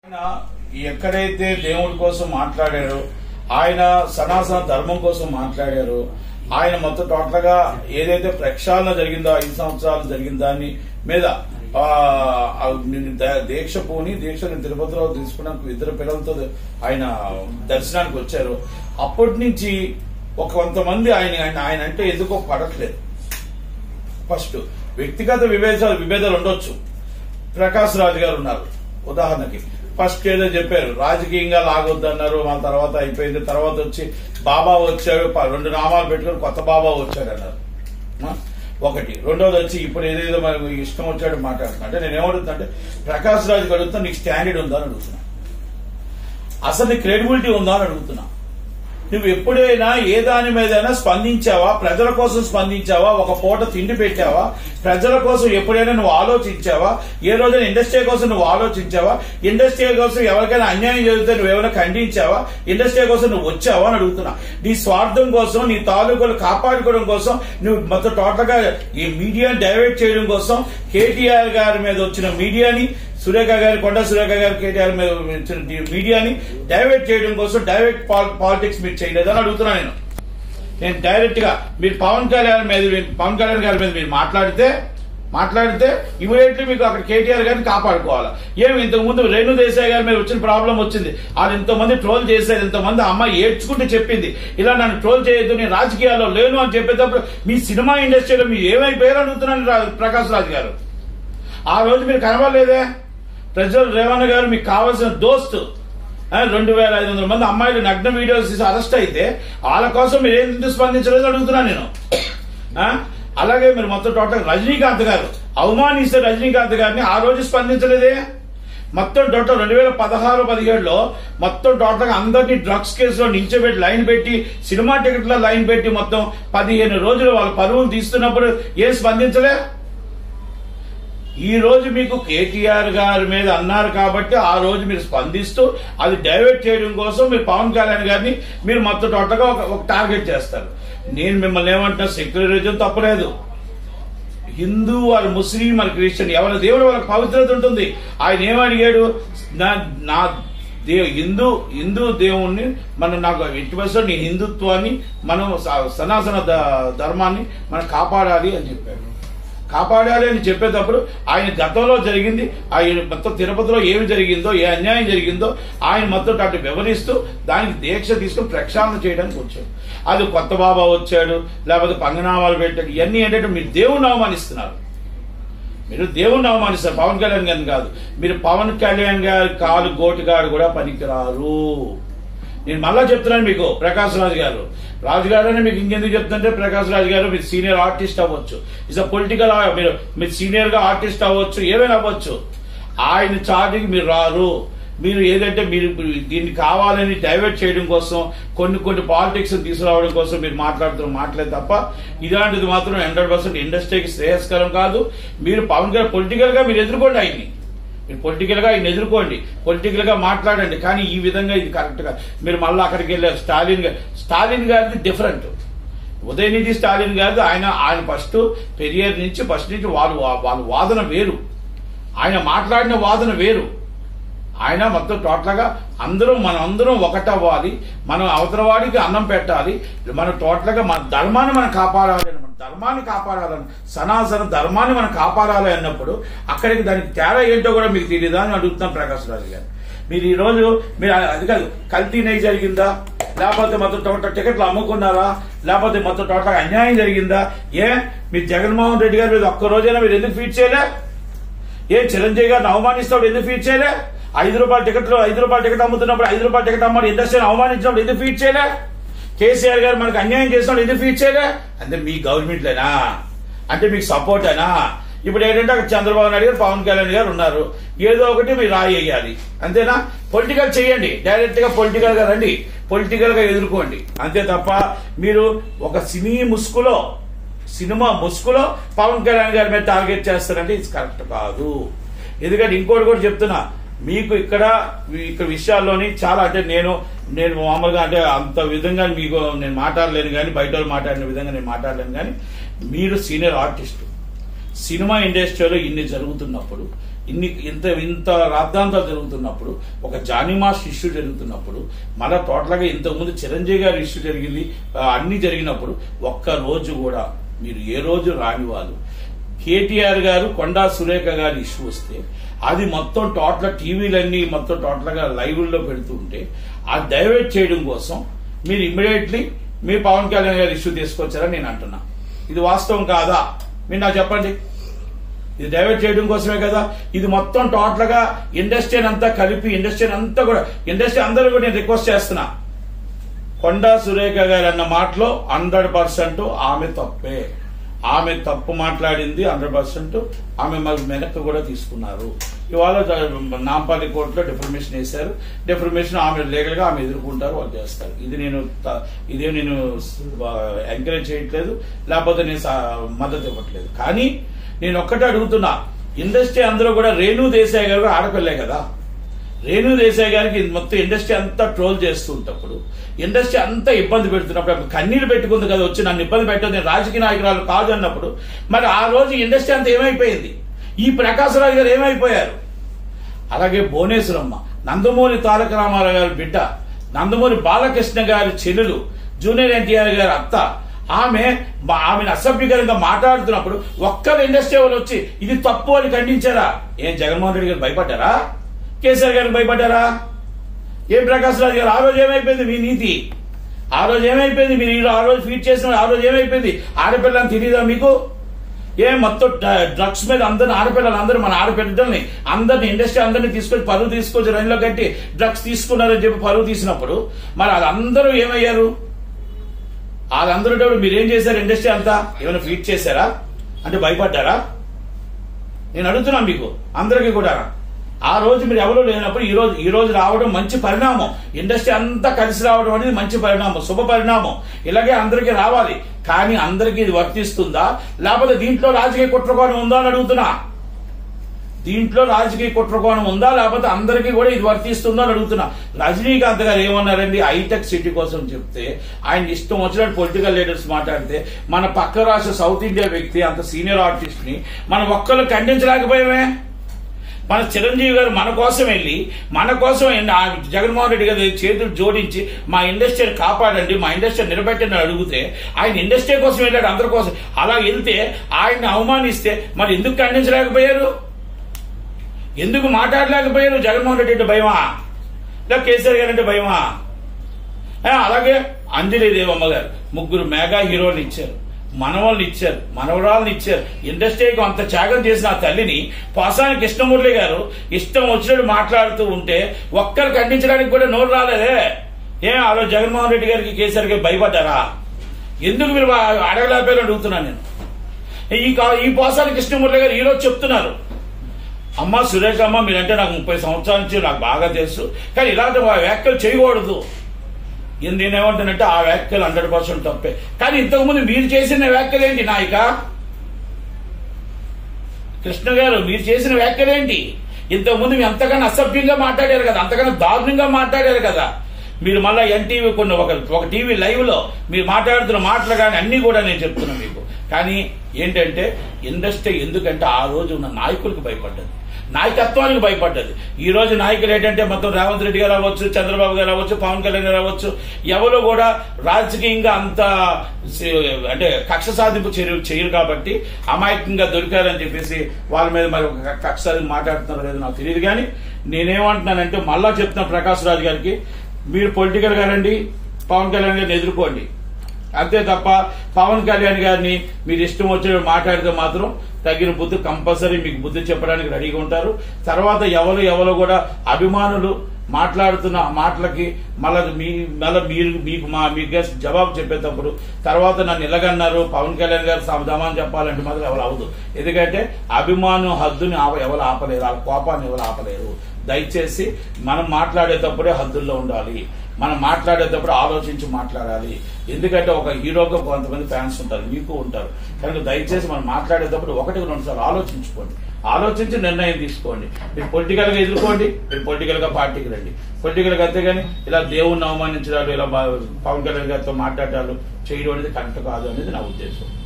ఆయన ఎక్కడైతే దేవుడి కోసం మాట్లాడారో ఆయన సనాతన ధర్మం కోసం మాట్లాడారో ఆయన మొత్తం టోటల్ గా ఏదైతే ప్రక్షాళన జరిగిందో ఐదు సంవత్సరాలు జరిగిన దాన్ని మీద ఆ, ఆ, నేను ద- దీక్ష పోని దీక్షను తిరుపతిలో తీసుకున్నాక ఇద్దరు పిల్లలతో ఆయన దర్శనానికి వచ్చారు అప్పటి నుంచి ఒక కొంతమంది ఆయన ఆయన ఆయన అంటే ఎందుకో పడట్లేదు ఫస్ట్ వ్యక్తిగత విభేదాలు విభేదాలు ఉండొచ్చు ప్రకాష్ రాజు గారు ఉన్నారు ఉదాహరణకి ఫస్ట్ ఏదో చెప్పారు రాజకీయంగా లాగొద్దన్నారు మన తర్వాత అయిపోయింది తర్వాత వచ్చి బాబా వచ్చాడు ప- రెండు నామాలు పెట్టుకుని కొత్త బాబా వచ్చాడు అన్నారు ఆ? ఒకటి రెండోది వచ్చి ఇప్పుడు ఏదేదో మనకు ఇష్టం వచ్చాడు మాట్లాడుతున్నా అంటే నేను ఏమడుగుతున్నా ప్రకాష్ రాజు అడుగుతున్నా నీకు స్టాండర్డ్ ఉందా అని అడుగుతున్నా అసలు నీ క్రెడిబిలిటీ ఉందా అని అడుగుతున్నా నువ్వు ఎప్పుడైనా ఏ దాని మీదైనా స్పందించావా ప్రజల కోసం స్పందించావా ఒక పూట తిండి పెట్టావా ప్రజల కోసం ఎప్పుడైనా నువ్వు ఆలోచించావా ఏ రోజైనా ఇండస్ట్రీ కోసం నువ్వు ఆలోచించావా ఇండస్ట్రీ కోసం ఎవరికైనా అన్యాయం జరిగితే నువ్వు ఏమైనా ఖండించావా ఇండస్ట్రీ కోసం నువ్వు వచ్చావా అని అడుగుతున్నా నీ స్వార్థం కోసం నీ తాలూకులు కాపాడుకోవడం కోసం నువ్వు మొత్తం టోటల్ గా ఈ మీడియాని డైవర్ట్ చేయడం కోసం కేటీఆర్ గారి మీద వచ్చిన మీడియాని సురేఖ గారి కొండ సురేఖ గారి కేటీఆర్ మీద వచ్చిన డి- మీడియాని డైవర్ట్ చేయడం కోసం డైరెక్ట్ పాలిటిక్స్ మీరు చేయలేదని అడుగుతున్నా నేను నేను డైరెక్ట్ గా మీరు పవన్ కళ్యాణ్ మీద పవన్ కళ్యాణ్ గారి మీద మీరు మాట్లాడితే మాట్లాడితే ఇమీడియట్లీ మీకు అక్కడ కేటీఆర్ గారిని కాపాడుకోవాలి ఏమి ఇంతకు ముందు రేణు దేశాయ్ గారి మీద వచ్చిన ప్రాబ్లం వచ్చింది వాళ్ళు ఎంతో మంది ట్రోల్ చేశారు ఎంతో మంది అమ్మాయి ఏడ్చుకుంటూ చెప్పింది ఇలా నన్ను ట్రోల్ చేయొద్దు నేను రాజకీయాల్లో లేను అని చెప్పేటప్పుడు మీ సినిమా ఇండస్ట్రీలో మీరు ఏమైపోయారు అడుగుతున్నాను రా- ప్రకాష్ రాజ్ గారు ఆ రోజు మీరు కనబడలేదే ప్రజలు రేవణ్ గారు మీకు కావాల్సిన దోస్తు ఆ, రెండు వేల ఐదు వందల మంది అమ్మాయిలు నగ్న వీడియోస్ తీసి అరెస్ట్ అయితే వాళ్ళ కోసం మీరు ఏంటి స్పందించలేదు అడుగుతున్నాను నేను ఆ, అలాగే మీరు మొత్తం టోటల్ రజనీకాంత్ గారు అవమానిస్తే రజనీకాంత్ గారిని ఆ రోజు స్పందించలేదే మొత్తం టోటల్ రెండు వేల పదహారు పదిహేడులో మొత్తం టోటల్ గా అందరినీ డ్రగ్స్ కేసులో నించోబెట్టి లైన్ పెట్టి సినిమా టికెట్ల లైన్ పెట్టి మొత్తం పదిహేను రోజులు వాళ్ళ పరువులు తీస్తున్నప్పుడు ఏం స్పందించలే ఈ రోజు మీకు కేటీఆర్ గారి మీద అన్నారు కాబట్టి ఆ రోజు మీరు స్పందిస్తూ అది డైవర్ట్ చేయడం కోసం మీరు పవన్ కళ్యాణ్ గారిని మీరు మొత్తం టోటల్ గా ఒక- ఒక టార్గెట్ చేస్తారు నేను మిమ్మల్ని ఏమంటున్నా సెక్యులరిజం తప్పలేదు హిందూ వారు ముస్లిం మరి క్రిస్టియన్ ఎవరి దేవుడు వాళ్ళకి పవిత్రత ఉంటుంది ఆయన ఏమడిగాడు నా నా దే హిందూ హిందూ దేవుణ్ణి మనం నాకు ఎట్టి పరిస్థితుల్లో నీ హిందుత్వాన్ని మనం స- సనాతన ద- ధర్మాన్ని మనం కాపాడాలి అని చెప్పాడు కాపాడాలి అని చెప్పేటప్పుడు ఆయన గతంలో జరిగింది ఆయన మొత్తం తిరుపతిలో ఏమి జరిగిందో ఏ అన్యాయం జరిగిందో ఆయన మొత్తం అటు వివరిస్తూ దానికి దీక్ష తీసుకుని ప్రక్షాళన చేయడానికి వచ్చాడు అది కొత్త బాబా వచ్చాడు లేకపోతే పంగనామాలు పెట్టాడు ఇవన్నీ ఏంటంటే మీరు దేవుణ్ణి అవమానిస్తున్నారు మీరు దేవుణ్ణి అవమానిస్తారు పవన్ కళ్యాణ్ గారిని కాదు మీరు పవన్ కళ్యాణ్ గారి కాలు గోటుగాడు కూడా పనికిరారు నేను మళ్ళా చెప్తున్నాను మీకు ప్రకాష్ రాజు గారు రాజు గారు అని మీకు ఇంకెందుకు చెప్తుంటే ప్రకాష్ రాజు గారు మీరు సీనియర్ ఆర్టిస్ట్ అవ్వచ్చు ఇస్ అ పొలిటికల్ మీరు మీరు సీనియర్ గా ఆర్టిస్ట్ అవ్వచ్చు ఏమైనా అవ్వచ్చు ఆయన చాటికి మీరు రారు మీరు ఏదంటే మీరు దీన్ని కావాలని డైవర్ట్ చేయడం కోసం కొన్ని కొన్ని పాలిటిక్స్ తీసుకురావడం కోసం మీరు మాట్లాడుతున్న మాటలే తప్ప ఇలాంటిది మాత్రం హండ్రెడ్ పర్సెంట్ ఇండస్ట్రీకి శ్రేయస్కరం కాదు మీరు పవన్ గారు పొలిటికల్ గా మీరు ఎదుర్కోండి ఆయన్ని మీరు పొలిటికల్ గా ఆయన ఎదుర్కోండి పొలిటికల్ గా మాట్లాడండి కానీ ఈ విధంగా ఇది కరెక్ట్ గా మీరు మళ్ళీ అక్కడికి వెళ్ళారు స్టాలిన్ గారు స్టాలిన్ గారిది డిఫరెంట్ ఉదయనిధి స్టాలిన్ గారిది ఆయన ఆయన ఫస్ట్ పెరియర్ నుంచి ఫస్ట్ నుంచి వాళ్ళు వాళ్ళ వాదన వేరు ఆయన మాట్లాడిన వాదన వేరు ఆయన మొత్తం టోటల్ గా అందరం మనం అందరం ఒకటవ్వాలి మనం అవతల వాడికి అన్నం పెట్టాలి మనం టోటల్ గా మన ధర్మాన్ని మనం కాపాడాలి మన ధర్మాన్ని కాపాడాలని సనాతన ధర్మాన్ని మనం కాపాడాలి అన్నప్పుడు అక్కడికి దానికి తేడా ఏంటో కూడా మీకు తెలియదా అని అడుగుతున్నాం ప్రకాష్ రాజు గారు మీరు ఈ రోజు మీరు అది కాదు కల్తీ నెయ్యి జరిగిందా లేకపోతే మొత్తం టోటల్ టికెట్లు అమ్ముకున్నారా లేకపోతే మొత్తం టోటల్ అన్యాయం జరిగిందా ఏ మీరు జగన్మోహన్ రెడ్డి గారి మీద ఒక్క రోజైనా మీరు ఎందుకు ఫీట్ చేయలే ఏ చిరంజీవి గారిని అవమానిస్తాడు ఎందుకు ఫీట్ చేయలే ఐదు రూపాయల టికెట్లు ఐదు రూపాయల టికెట్ అమ్ముతున్నప్పుడు ఐదు రూపాయల టికెట్ అమ్మని ఇండస్ట్రీని అవమానించినప్పుడు ఎందుకు ఫీట్ చేయలే కేసీఆర్ గారు మనకు అన్యాయం చేసినప్పుడు ఎందుకు ఫీట్ చేయలే అంటే మీ గవర్నమెంట్లేనా అంటే మీకు సపోర్టేనా ఇప్పుడు ఏంటంటే అక్కడ చంద్రబాబు నాయుడు గారు పవన్ కళ్యాణ్ గారు ఉన్నారు ఏదో ఒకటి మీరు రాయి వేయాలి అంతేనా పొలిటికల్ చేయండి డైరెక్ట్ గా పొలిటికల్ గా రండి పొలిటికల్ గా ఎదుర్కోండి అంతే తప్ప మీరు ఒక సినీ ముసుగులో సినిమా ముసుగులో పవన్ కళ్యాణ్ గారి మీద టార్గెట్ చేస్తారంటే ఇది కరెక్ట్ కాదు ఎందుకంటే ఇంకోటి కూడా చెప్తున్నా మీకు ఇక్కడ ఇక్కడ విషయాల్లోని చాలా అంటే నేను నేను మామూలుగా అంటే అంత విధంగా మీకు నేను మాట్లాడలేను కానీ బయట వాళ్ళు మాట్లాడిన విధంగా నేను మాట్లాడలేను కానీ మీరు సీనియర్ ఆర్టిస్ట్ సినిమా ఇండస్ట్రీలో ఇన్ని జరుగుతున్నప్పుడు ఇన్ని ఇంత ఇంత రాద్ధాంతాలు జరుగుతున్నప్పుడు ఒక జానిమాస్ ఇష్యూ జరుగుతున్నప్పుడు మళ్ళా టోటల్గా ఇంతకుముందు చిరంజీవి గారి ఇష్యూ జరిగింది ఆ, అన్ని జరిగినప్పుడు ఒక్క రోజు కూడా మీరు ఏ రోజు రాని వాళ్ళు కేటీఆర్ గారు కొండా సురేఖ గారి ఇష్యూ వస్తే అది మొత్తం టోటల్ టీవీలన్నీ మొత్తం టోటల్ గా లైవ్ లో పెడుతూ ఉంటే అది డైవర్ట్ చేయడం కోసం మీరు ఇమ్మీడియట్లీ మీ పవన్ కళ్యాణ్ గారి ఇష్యూ తీసుకొచ్చారని నేను అంటున్నా ఇది వాస్తవం కాదా మీరు నాకు చెప్పండి ఇది డైవర్ట్ చేయడం కోసమే కదా ఇది మొత్తం టోటల్ గా ఇండస్ట్రీ అంతా కలిపి ఇండస్ట్రీ అంతా కూడా ఇండస్ట్రీ అందరూ కూడా నేను రిక్వెస్ట్ చేస్తున్నా కొండా సురేఖ గారు అన్న మాటలో హండ్రెడ్ పర్సెంట్ ఆమె తప్పే ఆమె తప్పు మాట్లాడింది హండ్రెడ్ పర్సెంట్ ఆమె మరి వెనక్కి కూడా తీసుకున్నారు ఇవాళ జ- నాంపల్లి కోర్టులో డిఫర్మేషన్ వేశారు డిఫర్మేషన్ ఆమె లీగల్ గా ఆమె ఎదుర్కొంటారు వాళ్ళు చేస్తారు ఇది నేను త- ఇదే నేను ఎంకరేజ్ చేయట్లేదు లేకపోతే నేను సా- మద్దతు ఇవ్వట్లేదు కానీ నేను ఒక్కటే అడుగుతున్నా ఇండస్ట్రీ అందరూ కూడా రేణు దేశాయ్ గారు ఆడపిల్లే కదా రేణు దేశాయ్ గారికి మొత్తం ఇండస్ట్రీ అంతా ట్రోల్ చేస్తూ ఉంటప్పుడు ఇండస్ట్రీ అంతా ఇబ్బంది పెడుతున్నప్పుడు ఆమె కన్నీరు పెట్టుకుంది కదా వచ్చి నన్ను ఇబ్బంది పెట్టదు నేను రాజకీయ నాయకురాలు కాదు అన్నప్పుడు మరి ఆ రోజు ఇండస్ట్రీ అంతా ఏమైపోయింది ఈ ప్రకాశరాజు గారు ఏమైపోయారు అలాగే భువనేశ్వరమ్మ నందమూరి తారక రామారావు గారి బిడ్డ నందమూరి బాలకృష్ణ గారి చెల్లెలు జూనియర్ ఎన్టీఆర్ గారి అత్త ఆమె బా- ఆమెను అసభ్యకరంగా మాట్లాడుతున్నప్పుడు ఒక్కరు ఇండస్ట్రీ వాళ్ళు వచ్చి ఇది తప్పు అని ఖండించారా ఏం జగన్మోహన్ రెడ్డి గారు భయపడ్డారా కేసీఆర్ గారికి భయపడ్డారా ఏం ప్రకాశ్ రాజు గారు ఆ రోజు ఏమైపోయింది మీ నీతి ఆ రోజు ఏమైపోయింది మీరు ఈ రో- ఆ రోజు ఫీట్ చేసిన ఆ రోజు ఏమైపోయింది ఆడపిల్లని తెలియదా మీకు ఏం మొత్తం డ- డ్రగ్స్ మీద అందరిని ఆడపిల్లలు అందరూ మన ఆడపిల్లల్ని అందరిని ఇండస్ట్రీ అందరిని తీసుకొచ్చి పరువు తీసుకొచ్చి రైల్లో కట్టి డ్రగ్స్ తీసుకున్నారని చెప్పి పరువు తీసినప్పుడు మరి వాళ్ళందరూ ఏమయ్యారు వాళ్ళందరూ కూడా మీరేం చేశారు ఇండస్ట్రీ అంతా ఏమైనా ఫీట్ చేశారా అంటే భయపడ్డారా నేను అడుగుతున్నా మీకు అందరికీ కూడా ఆ రోజు మీరు ఎవరు లేనప్పుడు ఈ రోజు ఈ రోజు రావడం మంచి పరిణామం ఇండస్ట్రీ అంతా కలిసి రావడం అనేది మంచి పరిణామం శుభ పరిణామం ఇలాగే అందరికీ రావాలి కానీ అందరికీ ఇది వర్తిస్తుందా లేకపోతే దీంట్లో రాజకీయ కుట్రకోణం ఉందా అని అడుగుతున్నా దీంట్లో రాజకీయ కుట్రకోణం ఉందా లేకపోతే అందరికీ కూడా ఇది వర్తిస్తుందో అని అడుగుతున్నా రజనీకాంత్ గారు ఏమన్నారండి హైటెక్ సిటీ కోసం చెప్తే ఆయన ఇష్టం వచ్చినట్టు పొలిటికల్ లీడర్స్ మాట్లాడితే మన పక్క రాష్ట్ర సౌత్ ఇండియా వ్యక్తి అంత సీనియర్ ఆర్టిస్ట్ ని మనం ఒక్కరు ఖండించలేకపోయామే మన చిరంజీవి గారు మన కోసం వెళ్ళి మన కోసం వెళ్ళి ఆ జగన్మోహన్ రెడ్డి గారు చేతులు జోడించి మా ఇండస్ట్రీని కాపాడండి మా ఇండస్ట్రీ నిలబెట్టండి అని అడిగితే ఆయన ఇండస్ట్రీ కోసం వెళ్ళాడు అందరి కోసం అలా వెళ్తే ఆయన్ని అవమానిస్తే మరి ఎందుకు ఖండించలేకపోయారు ఎందుకు మాట్లాడలేకపోయారు జగన్మోహన్ రెడ్డి అంటే భయమా లేదా కేసీఆర్ గారు అంటే భయమా ఆ, అలాగే అంజలి దేవమ్మ గారు ముగ్గురు మెగా హీరోలు ఇచ్చారు మనవాళ్ళని ఇచ్చారు మనవరాళ్ళని ఇచ్చారు ఇండస్ట్రీకి అంత త్యాగం చేసిన ఆ తల్లిని పోసాని కృష్ణమూర్తి గారు ఇష్టం వచ్చినట్టు మాట్లాడుతూ ఉంటే ఒక్కరు ఖండించడానికి కూడా నోరు రాలేదే ఏం ఆ రోజు జగన్మోహన్ రెడ్డి గారికి కేసీఆర్ గారికి భయపడ్డారా ఎందుకు మీరు అడగలేకపోయారు అడుగుతున్నాను నేను ఈ కా- ఈ పోసాని కృష్ణమూర్తి గారు ఈరోజు చెప్తున్నారు అమ్మ సురేఖ అమ్మ మీరంటే నాకు ముప్పై సంవత్సరాల నుంచి నాకు బాగా తెలుసు కానీ ఇలాంటి వ్యాఖ్యలు చేయకూడదు ఇది నేనేమంటానంటే ఆ వ్యాఖ్యలు హండ్రెడ్ పర్సెంట్ తప్పే కానీ ఇంతకుముందు మీరు చేసిన వ్యాఖ్యలు ఏంటి నాయక కృష్ణ గారు మీరు చేసిన వ్యాఖ్యలు ఏంటి ఇంతకుముందు మీరు అంతకన్నా అసభ్యంగా మాట్లాడారు కదా అంతకన్నా దారుణంగా మాట్లాడారు కదా మీరు మళ్ళీ ఎన్టీవీ కొన్ని ఒక ఒక టీవీ లైవ్ లో మీరు మాట్లాడుతున్న మాటలు కానీ అన్ని కూడా నేను చెప్తున్నా మీకు కానీ ఏంటంటే ఇండస్ట్రీ ఎందుకంటే ఆ రోజు ఉన్న నాయకులకు భయపడ్డది నాయకత్వానికి భయపడ్డది ఈ రోజు నాయకులు ఏంటంటే మొత్తం రేవంత్ రెడ్డి గారు అవ్వచ్చు చంద్రబాబు గారు అవ్వచ్చు పవన్ కళ్యాణ్ గారు అవ్వచ్చు ఎవరు కూడా రాజకీయంగా అంత సి- అంటే కక్ష సాధింపు చర్యలు చేయరు కాబట్టి అమాయకంగా దొరికారని చెప్పేసి వాళ్ళ మీద మరి ఒక కక్ష సాధింపు మాట్లాడుతున్నారో లేదో నాకు తెలియదు కానీ నేనేమంటున్నానంటే మళ్ళా చెప్తున్నా ప్రకాష్ రాజు గారికి మీరు పొలిటికల్ గా రండి పవన్ కళ్యాణ్ గారిని ఎదుర్కోండి అంతే తప్ప పవన్ కళ్యాణ్ గారిని మీరు ఇష్టం వచ్చినట్టు మాట్లాడితే మాత్రం తగిన బుద్ధి కంపల్సరీ మీకు బుద్ధి చెప్పడానికి రెడీగా ఉంటారు తర్వాత ఎవరు ఎవరు కూడా అభిమానులు మాట్లాడుతున్న మాటలకి మళ్ళీ మీ మళ్ళీ మీరు మీకు మా మీకు జవాబు చెప్పేటప్పుడు తర్వాత నన్ను ఇలాగన్నారు పవన్ కళ్యాణ్ గారు సమాధానం చెప్పాలంటే మాత్రం ఎవరు అవదు ఎందుకంటే అభిమానం హద్దుని ఆప ఎవరు ఆపలేరు వాళ్ళ కోపాన్ని ఎవరు ఆపలేరు దయచేసి మనం మాట్లాడేటప్పుడే హద్దుల్లో ఉండాలి మనం మాట్లాడేటప్పుడు ఆలోచించి మాట్లాడాలి ఎందుకంటే ఒక హీరోగా కొంతమంది ఫ్యాన్స్ ఉంటారు మీకు ఉంటారు కనుక దయచేసి మనం మాట్లాడేటప్పుడు ఒకటికి రెండు సార్లు ఆలోచించుకోండి ఆలోచించి నిర్ణయం తీసుకోండి మీరు పొలిటికల్ గా ఎదుర్కోండి మీరు పొలిటికల్ గా పార్టీకి రండి పొలిటికల్ గా అంతేగాని ఇలా దేవుణ్ణి అవమానించడాలు ఇలా బా- పవన్ కళ్యాణ్ గారితో మాట్లాడాలు చేయడం అనేది కరెక్ట్ కాదు అనేది నా ఉద్దేశం